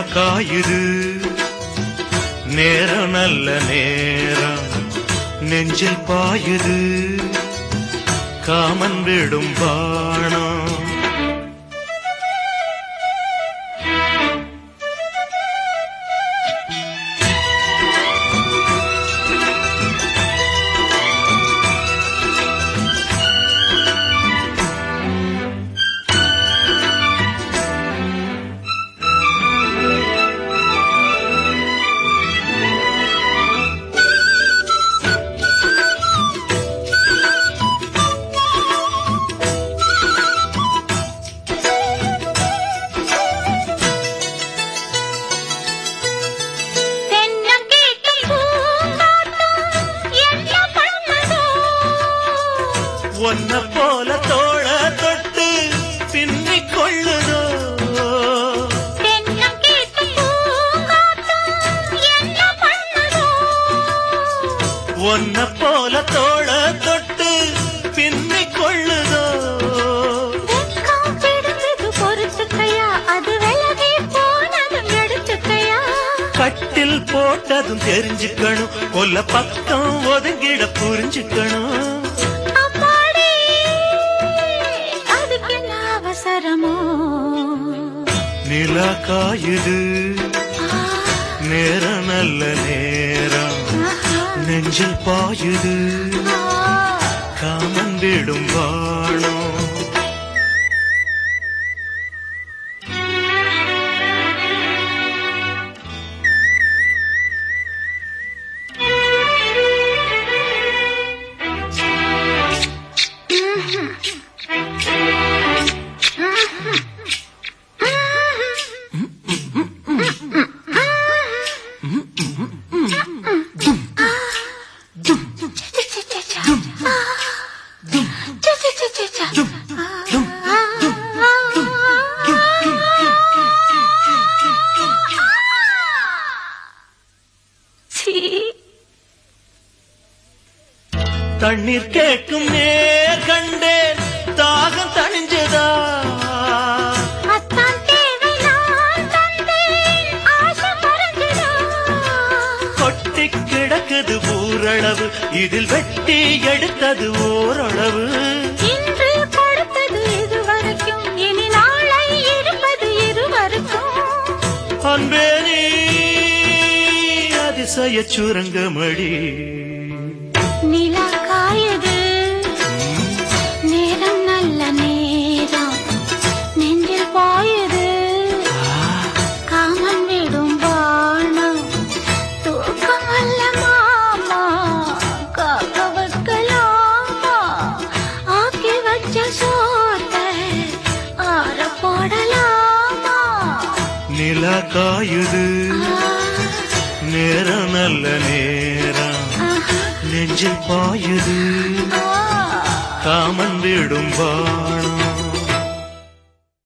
காயுது நேரம் நல்ல நேரம் நெஞ்சில் பாயுது காமன் விடும் பாணம் தென்னம் கேட்டும் பூங்காட்டம் என்ன பண்ணுதோ ஒன்ன போல தோழ தொட்டு பின்னிக் கொள்ளுதோ தென்னம் கேட்டும் பூங்காட்டம் என்ன பண்ணுதோ ஒன்ன போல தோழ தொட்டு பின்னிக் கொள்ளுதோ வெட்கம் பிடிச்சது பொறுத்துக்கையா அது விலகி போனதும் எடுத்துக்கையா கட்டில் போட்டதும் தெரிஞ்சுக்கணும் கொல்ல பக்கம் ஒதுங்கிட புரிஞ்சுக்கணும் அப்பாடி அதுக்கு என்ன அவசரமோ நிலா காயுது ஆ, நேரம் நல்ல நேரம் ஆஹா, நெஞ்சில் பாயுது ஆ. காமன் விடும் வாழம் தண்ணீர் கேட்கும் நேர் கண்டேன் தாகம் தணிஞ்சதா கொட்டி கிடக்குது ஊரளவு இதில் வெட்டி எடுத்தது ஓரளவு இன்று கொடுத்தது இதுவரைக்கும் இனி நாளை இருப்பது இருவருக்கும் அன்பே நீ அதிசய சுரங்கமடி நிலா காயுது நேரம் நல்ல நேரம் நெஞ்சில் பாயுது காமன் விடும் வானம் தூக்கம் அல்ல மாமா காக்க வைக்கலாமா ஆக்கி வச்ச சோத்தை ஆற போடலாமா நிலா காயுது ஆ, நேரம் நல்ல நேரம் ஆஹா, நெஞ்சில் பாயுது ஆ. காமன் விடும் வாழம்